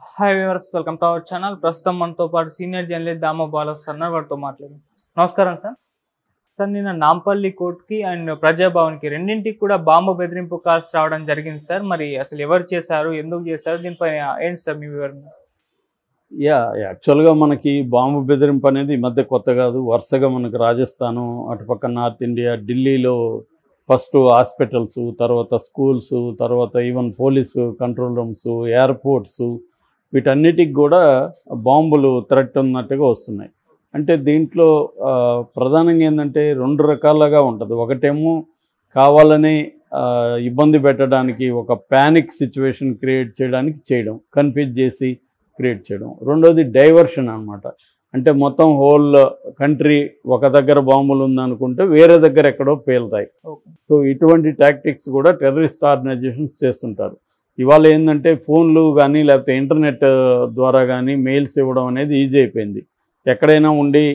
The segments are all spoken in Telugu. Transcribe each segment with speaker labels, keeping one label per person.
Speaker 1: hi viewers welcome to our channel ప్రస్తుతం మనతో పాటు సీనియర్ జర్నలిస్ట్ దామో బాలస్ అన్నారు వారితో మాట్లాడారు నమస్కారం సార్ సార్ నిన్న నాంపల్లి కోర్టుకి అండ్ ప్రజాభవన్కి రెండింటికి కూడా బాంబు బెదిరింపు కాల్స్ రావడం జరిగింది సార్ మరి అసలు ఎవరు చేశారు ఎందుకు చేశారు దీనిపై ఏంటి సార్ మీ వివరణ
Speaker 2: యా యాక్చువల్గా మనకి బాంబు బెదిరింపు అనేది ఈ మధ్య కొత్త కాదు వరుసగా మనకు రాజస్థాను అటుపక్క నార్త్ ఇండియా ఢిల్లీలో ఫస్ట్ హాస్పిటల్స్ తర్వాత స్కూల్స్ తర్వాత even police control rooms airports వీటన్నిటికి కూడా బాంబులు థ్రెట్ ఉన్నట్టుగా వస్తున్నాయి అంటే దీంట్లో ఆ, ప్రధానంగా ఏంటంటే రెండు రకాలుగా ఉంటుంది ఒకటేమో కావాలని ఆ, ఇబ్బంది పెట్టడానికి ఒక ప్యానిక్ సిచ్యువేషన్ క్రియేట్ చేయడానికి చేయడం కన్ఫ్యూజ్ చేసి క్రియేట్ చేయడం రెండోది డైవర్షన్ అన్నమాట అంటే మొత్తం హోల్ కంట్రీ ఒక దగ్గర బాంబులు ఉందనుకుంటే వేరే దగ్గర ఎక్కడో పేలుతాయి
Speaker 1: ఓకే
Speaker 2: సో ఇటువంటి టాక్టిక్స్ కూడా టెర్రరిస్ట్ ఆర్గనైజేషన్స్ చేస్తుంటారు ఇవాళ ఏంటంటే ఫోన్లు కానీ లేకపోతే ఇంటర్నెట్ ద్వారా కానీ మెయిల్స్ ఇవ్వడం అనేది ఈజీ అయిపోయింది ఎక్కడైనా ఉండి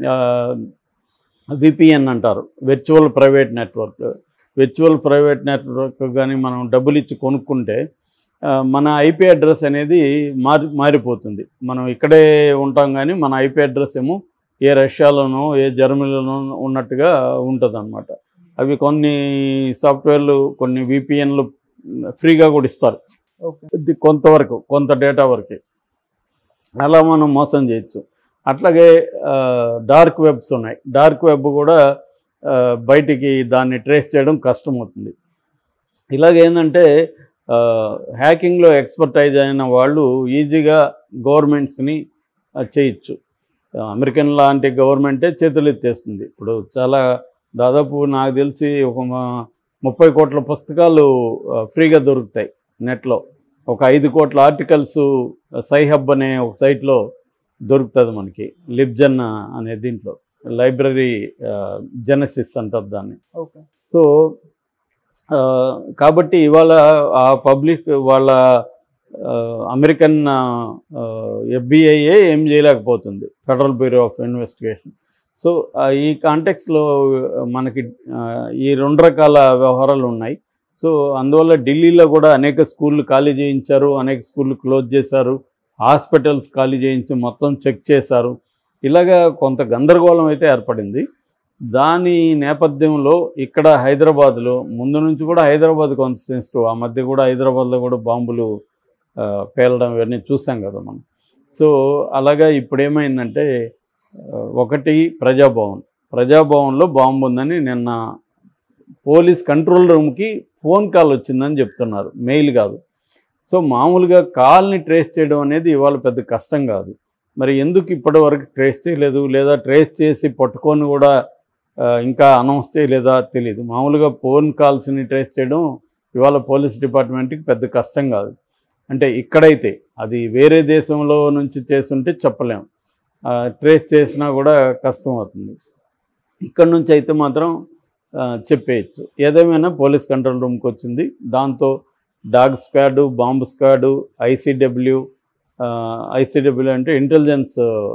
Speaker 2: విపిఎన్ అంటారు virtual private network virtual private network కానీ మనం డబ్బులు ఇచ్చి కొనుక్కుంటే ఆ, మన ఐపీ అడ్రస్ అనేది మారి మారిపోతుంది మనం ఇక్కడే ఉంటాం కానీ మన ఐపీ అడ్రస్ ఏమో ఏ రష్యాలోనో ఏ జర్మనీలోనో ఉన్నట్టుగా ఉంటుంది అవి కొన్ని సాఫ్ట్వేర్లు కొన్ని విపిఎన్లు ఫ్రీగా కూడా ఇస్తారు
Speaker 1: ఓకే
Speaker 2: ఇది కొంతవరకు కొంత డేటా వరకే అలా మనం మోసం చేయొచ్చు అట్లాగే డార్క్ వెబ్స్ ఉన్నాయి డార్క్ వెబ్ కూడా ఆ, బయటికి దాన్ని ట్రేస్ చేయడం కష్టమవుతుంది ఇలాగేంటంటే హ్యాకింగ్లో ఎక్స్పర్టైజ్ అయిన వాళ్ళు ఈజీగా గవర్నమెంట్స్ని చేయొచ్చు అమెరికన్ లాంటి గవర్నమెంటే చేతులెత్తేస్తుంది ఇప్పుడు చాలా దాదాపు నాకు తెలిసి ఒక మ- ముప్పై కోట్ల పుస్తకాలు ఆ, ఫ్రీగా దొరుకుతాయి నెట్లో ఒక ఐదు కోట్ల ఆర్టికల్స్ సైహబ్ అనే ఒక సైట్లో దొరుకుతుంది మనకి లిబ్జన్ అనే దీంట్లో లైబ్రరీ జెనసిస్ అంటారు దాన్ని
Speaker 1: ఓకే
Speaker 2: సో ఆ, కాబట్టి ఇవాళ ఆ పబ్లిక్ వాళ్ళ ఆ, అమెరికన్ ఎఫ్బిఐఏ ఏం చేయలేకపోతుంది federal bureau of investigation so uh, ఈ కాంటెక్స్లో మనకి ఆ, ఈ రెండు రకాల వ్యవహారాలు ఉన్నాయి సో అందువల్ల ఢిల్లీలో కూడా అనేక స్కూళ్ళు ఖాళీ చేయించారు అనేక స్కూళ్ళు క్లోజ్ చేశారు హాస్పిటల్స్ ఖాళీ చేయించి మొత్తం చెక్ చేశారు ఇలాగా కొంత గందరగోళం అయితే ఏర్పడింది దాని నేపథ్యంలో ఇక్కడ హైదరాబాద్లో ముందు నుంచి కూడా హైదరాబాద్ కొంత సెన్సిటివ్ ఆ మధ్య కూడా హైదరాబాద్లో కూడా బాంబులు ఆ, పేలడం ఇవన్నీ చూసాం కదా మనం సో అలాగా ఇప్పుడు ఏమైందంటే ఆ, ఒకటి ప్రజాభవన్ ప్రజాభవన్లో బాంబు ఉందని నిన్న పోలీస్ కంట్రోల్ రూమ్కి ఫోన్ కాల్ వచ్చిందని చెప్తున్నారు మెయిల్ కాదు సో మామూలుగా కాల్ని ట్రేస్ చేయడం అనేది ఇవాళ పెద్ద కష్టం కాదు మరి ఎందుకు ఇప్పటి వరకు ట్రేస్ చేయలేదు లేదా ట్రేస్ చేసి పట్టుకొని కూడా ఆ, ఇంకా అనౌన్స్ చేయలేదా తెలియదు మామూలుగా ఫోన్ కాల్స్ని ట్రేస్ చేయడం ఇవాళ పోలీస్ డిపార్ట్మెంట్కి పెద్ద కష్టం కాదు అంటే ఇక్కడైతే అది వేరే దేశంలో నుంచి చేస్తుంటే చెప్పలేం ఆ, ట్రేస్ చేసినా కూడా కష్టం అవుతుంది ఇక్కడ నుంచి అయితే మాత్రం ఆ, చెప్పేయచ్చు ఏదేమైనా పోలీస్ కంట్రోల్ రూమ్కి వచ్చింది దాంతో dog squad bomb squad ICW ICW అంటే ఇంటెలిజెన్స్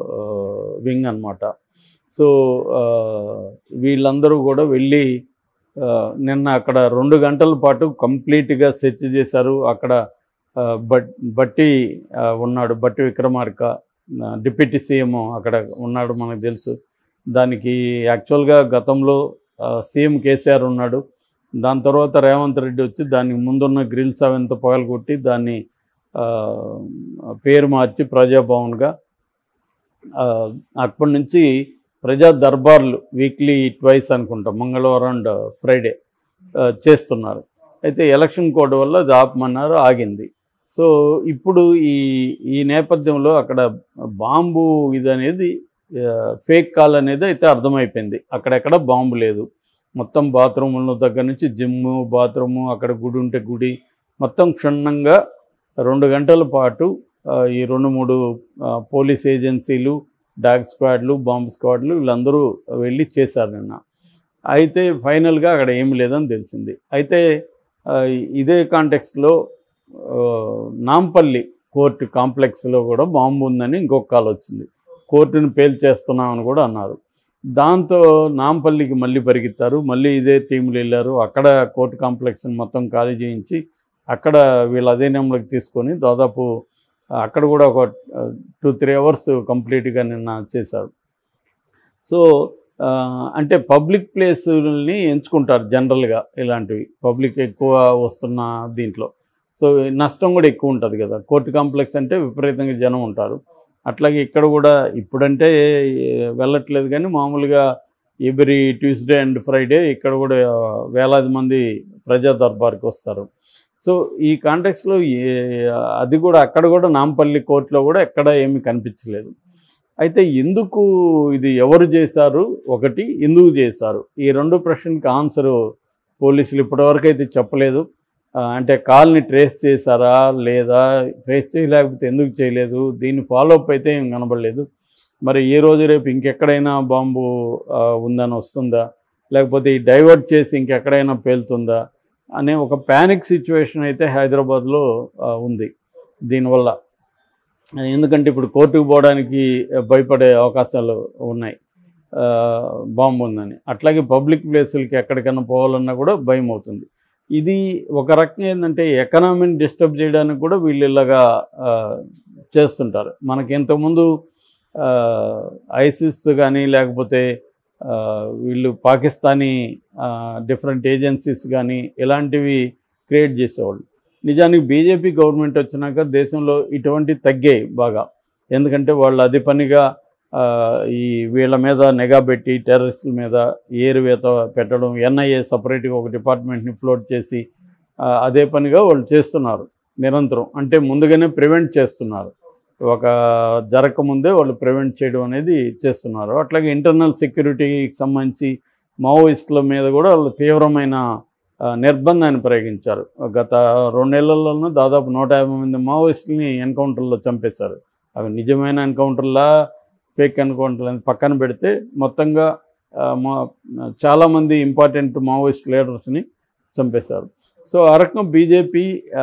Speaker 2: వింగ్ అన్నమాట సో ఆ, వీళ్ళందరూ కూడా వెళ్ళి ఆ, నిన్న అక్కడ రెండు గంటల పాటు కంప్లీట్గా సెర్చ్ చేశారు అక్కడ ఆ, బట్ బట్టి ఆ, ఉన్నాడు బట్టి విక్రమార్క ఆ, డిప్యూటీ సీఎం అక్కడ ఉన్నాడు మనకు తెలుసు దానికి యాక్చువల్గా గతంలో ఆ, సీఎం కేసీఆర్ ఉన్నాడు దాని తర్వాత రేవంత్ రెడ్డి వచ్చి దానికి ముందున్న గ్రిల్స్ అవంతా పగలగొట్టి దాన్ని ఆ, పేరు మార్చి ప్రజాభవన్గా ఆ, అప్పటి నుంచి ప్రజా దర్బార్లు వీక్లీ ట్వైస్ అనుకుంటా మంగళవారం అండ్ ఫ్రైడే ఆ, చేస్తున్నారు అయితే ఎలక్షన్ కోడ్ వల్ల అది ఆపమన్నారు ఆగింది సో ఇప్పుడు ఈ ఈ నేపథ్యంలో అక్కడ బాంబు ఇది అనేది ఫేక్ కాల్ అనేది అయితే అర్థమైపోయింది అక్కడెక్కడ బాంబు లేదు మొత్తం బాత్రూముల దగ్గర నుంచి జిమ్ము బాత్రూము అక్కడ గుడి ఉంటే గుడి మొత్తం క్షుణ్ణంగా రెండు గంటల పాటు ఆ, ఈ రెండు మూడు ఆ, పోలీస్ ఏజెన్సీలు డాగ్ స్క్వాడ్లు బాంబ్ స్క్వాడ్లు వీళ్ళందరూ వెళ్ళి చేశారు నిన్న అయితే ఫైనల్గా అక్కడ ఏమి లేదని తెలిసింది అయితే ఆ, ఇదే కాంటెక్స్లో నాంపల్లి కోర్టు కాంప్లెక్స్లో కూడా బాంబు ఉందని ఇంకొక కాల్ వచ్చింది కోర్టును పేల్చేస్తున్నామని కూడా అన్నారు దాంతో నాంపల్లికి మళ్ళీ పరిగెత్తారు మళ్ళీ ఇదే టీంలు వెళ్ళారు అక్కడ కోర్టు కాంప్లెక్స్ని మొత్తం ఖాళీ చేయించి అక్కడ వీళ్ళ అధీనంలోకి తీసుకొని దాదాపు అక్కడ కూడా ఒక టూ త్రీ అవర్స్ కంప్లీట్గా నిన్న చేశారు సో ఆ, అంటే పబ్లిక్ ప్లేసుల్ని ఎంచుకుంటారు జనరల్గా ఇలాంటివి పబ్లిక్ ఎక్కువ వస్తున్న దీంట్లో సో నష్టం కూడా ఎక్కువ ఉంటుంది కదా కోర్టు కాంప్లెక్స్ అంటే విపరీతంగా జనం ఉంటారు అట్లాగే ఇక్కడ కూడా ఇప్పుడంటే వెళ్ళట్లేదు కానీ మామూలుగా ఎవ్రీ ట్యూస్డే అండ్ ఫ్రైడే ఇక్కడ కూడా వేలాది మంది ప్రజా దర్బార్కి వస్తారు సో ఈ కాంటెక్స్లో అది కూడా అక్కడ కూడా నాంపల్లి కోర్టులో కూడా ఎక్కడ ఏమీ కనిపించలేదు అయితే ఎందుకు ఇది ఎవరు చేశారు ఒకటి ఎందుకు చేశారు ఈ రెండు ప్రశ్నకి ఆన్సరు పోలీసులు ఇప్పటివరకు అయితే చెప్పలేదు ఆ, అంటే కాల్ని ట్రేస్ చేశారా లేదా ట్రేస్ చేయలేకపోతే ఎందుకు చేయలేదు దీన్ని ఫాలో అప్ అయితే ఏం కనబడలేదు మరి ఈ రోజు రేపు ఇంకెక్కడైనా బాంబు ఆ, ఉందని వస్తుందా లేకపోతే ఈ డైవర్ట్ చేసి ఇంకెక్కడైనా పేలుతుందా అనే ఒక ప్యానిక్ సిచ్యువేషన్ అయితే హైదరాబాద్లో ఆ, ఉంది దీనివల్ల ఎందుకంటే ఇప్పుడు కోర్టుకు పోవడానికి భయపడే అవకాశాలు ఉన్నాయి ఆ, బాంబు ఉందని అట్లాగే పబ్లిక్ ప్లేసులకి ఎక్కడికైనా పోవాలన్నా కూడా భయం అవుతుంది ఇది ఒక రకంగా ఏంటంటే ఎకనామీని డిస్టర్బ్ చేయడానికి కూడా వీళ్ళు ఇలాగా ఆ, చేస్తుంటారు మనకి ఇంతకుముందు ఆ, ఐసిస్ కానీ లేకపోతే ఆ, వీళ్ళు పాకిస్తానీ డిఫరెంట్ ఏజెన్సీస్ కానీ ఇలాంటివి క్రియేట్ చేసేవాళ్ళు నిజానికి బీజేపీ గవర్నమెంట్ వచ్చినాక దేశంలో ఇటువంటి తగ్గాయి బాగా ఎందుకంటే వాళ్ళు అది పనిగా ఆ, ఈ వీళ్ళ మీద నిఘా పెట్టి టెర్రరిస్టుల మీద ఏరువేత పెట్టడం ఎన్ఐఏ సపరేట్గా ఒక డిపార్ట్మెంట్ని ఫ్లోట్ చేసి ఆ, అదే పనిగా వాళ్ళు చేస్తున్నారు నిరంతరం అంటే ముందుగానే ప్రివెంట్ చేస్తున్నారు ఒక జరగకముందే వాళ్ళు ప్రివెంట్ చేయడం అనేది చేస్తున్నారు అట్లాగే ఇంటర్నల్ సెక్యూరిటీకి సంబంధించి మావోయిస్టుల మీద కూడా వాళ్ళు తీవ్రమైన ఆ, నిర్బంధాన్ని ప్రయోగించారు గత రెండేళ్లలోనూ దాదాపు నూట యాభై మంది మావోయిస్టులని ఎన్కౌంటర్లో చంపేశారు అవి నిజమైన ఎన్కౌంటర్లా ఫేక్ ఎన్కౌంటర్లు అని పక్కన పెడితే మొత్తంగా ఆ, మా చాలామంది ఇంపార్టెంట్ మావోయిస్ట్ లీడర్స్ని చంపేశారు సో ఆ రకంగా బీజేపీ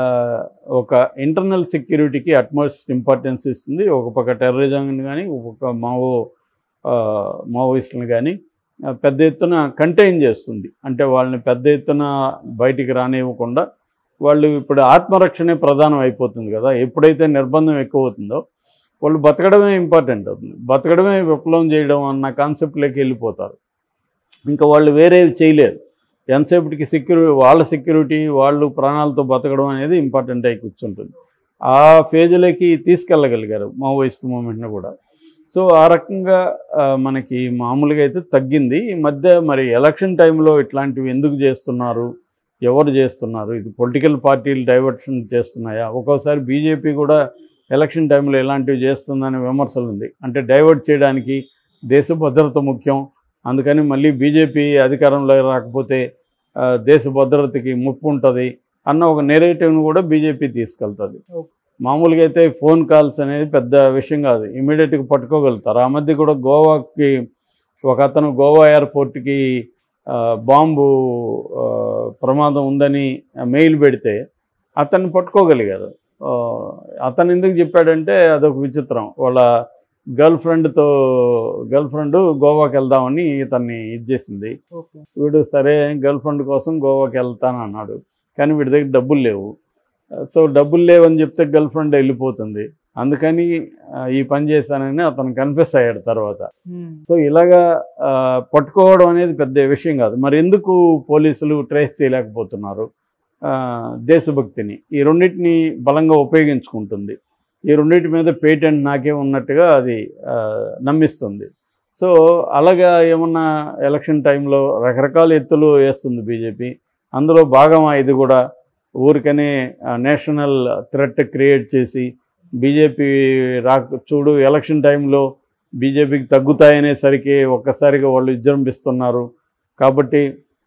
Speaker 2: ఒక ఇంటర్నల్ సెక్యూరిటీకి అట్మోస్ట్ ఇంపార్టెన్స్ ఇస్తుంది ఒక పక్క టెర్రరిజం కానీ ఒక పక్క మావో ఆ, మావోయిస్టులను కానీ ఆ, పెద్ద ఎత్తున కంటైన్ చేస్తుంది అంటే వాళ్ళని పెద్ద ఎత్తున బయటికి రానివ్వకుండా వాళ్ళు ఇప్పుడు ఆత్మరక్షణే ప్రధానం అయిపోతుంది కదా ఎప్పుడైతే నిర్బంధం ఎక్కువ అవుతుందో వాళ్ళు బతకడమే ఇంపార్టెంట్ అవుతుంది బతకడమే విప్లవం చేయడం అన్న కాన్సెప్ట్లోకి వెళ్ళిపోతారు ఇంకా వాళ్ళు వేరే చేయలేరు ఎంతసేపటికి సెక్యూరిటీ వాళ్ళ సెక్యూరిటీ వాళ్ళు ప్రాణాలతో బతకడం అనేది ఇంపార్టెంట్ అయి కూర్చుంటుంది ఆ ఫేజ్లోకి తీసుకెళ్ళగలిగారు మావోయిస్ట్ మూమెంట్ని కూడా సో ఆ రకంగా ఆ, మనకి మామూలుగా అయితే తగ్గింది ఈ మధ్య మరి ఎలక్షన్ టైంలో ఇట్లాంటివి ఎందుకు చేస్తున్నారు ఎవరు చేస్తున్నారు ఇది పొలిటికల్ పార్టీలు డైవర్షన్ చేస్తున్నాయా ఒక్కోసారి బీజేపీ కూడా ఎలక్షన్ టైంలో ఇలాంటివి చేస్తుందనే విమర్శలు ఉంది అంటే డైవర్ట్ చేయడానికి దేశ భద్రత ముఖ్యం అందుకని మళ్ళీ బీజేపీ అధికారంలో రాకపోతే ఆ, దేశ భద్రతకి ముప్పు ఉంటుంది అన్న ఒక నెరేటివ్ను కూడా బీజేపీ తీసుకెళ్తుంది మామూలుగా అయితే ఫోన్ కాల్స్ అనేది పెద్ద విషయం కాదు ఇమీడియట్గా పట్టుకోగలుగుతారు ఆ మధ్య కూడా గోవాకి ఒక అతను గోవా ఎయిర్పోర్ట్కి ఆ, బాంబు ఆ, ప్రమాదం ఉందని మెయిల్ పెడితే అతన్ని పట్టుకోగలిగారు ఆ, అతను ఎందుకు చెప్పాడంటే అదొక విచిత్రం వాళ్ళ గర్ల్ ఫ్రెండ్తో గర్ల్ ఫ్రెండ్ గోవాకి వెళ్దామని ఇతన్ని ఇది చేసింది
Speaker 1: ఓకే
Speaker 2: వీడు సరే గర్ల్ ఫ్రెండ్ కోసం గోవాకి వెళ్తాను అన్నాడు కానీ వీడి దగ్గర డబ్బులు లేవు సో డబ్బులు లేవని చెప్తే గర్ల్ ఫ్రెండ్ వెళ్ళిపోతుంది అందుకని ఆ, ఈ పని చేశానని అతను కన్ఫెస్ అయ్యాడు తర్వాత సో ఇలాగా ఆ, పట్టుకోవడం అనేది పెద్ద విషయం కాదు మరి ఎందుకు పోలీసులు ట్రేస్ చేయలేకపోతున్నారు ఆ, దేశభక్తిని ఈ రెండింటిని బలంగా ఉపయోగించుకుంటుంది ఈ రెండింటి మీద పేటెంట్ నాకే ఉన్నట్టుగా అది ఆ, నమ్మిస్తుంది సో అలాగా ఏమన్నా ఎలక్షన్ టైంలో రకరకాల ఎత్తులు వేస్తుంది బీజేపీ అందులో భాగమా ఇది కూడా ఊరికనే నేషనల్ థ్రెట్ క్రియేట్ చేసి బీజేపీ రాక చూడు ఎలక్షన్ టైంలో బీజేపీకి తగ్గుతాయనేసరికి ఒక్కసారిగా వాళ్ళు విజృంభిస్తున్నారు కాబట్టి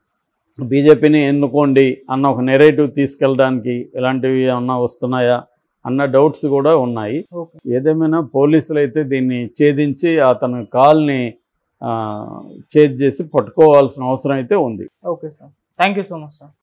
Speaker 2: బీజేపీని ఎన్నుకోండి అన్న ఒక నెరేటివ్ తీసుకెళ్ళడానికి ఇలాంటివి ఏమన్నా వస్తున్నాయా అన్న డౌట్స్ కూడా ఉన్నాయి
Speaker 1: ఓకే
Speaker 2: ఏదేమైనా పోలీసులు అయితే దీన్ని ఛేదించి అతను కాల్ని ఛేద్ చేసి పట్టుకోవాల్సిన అవసరం అయితే ఉంది
Speaker 1: okay sir thank you so much sir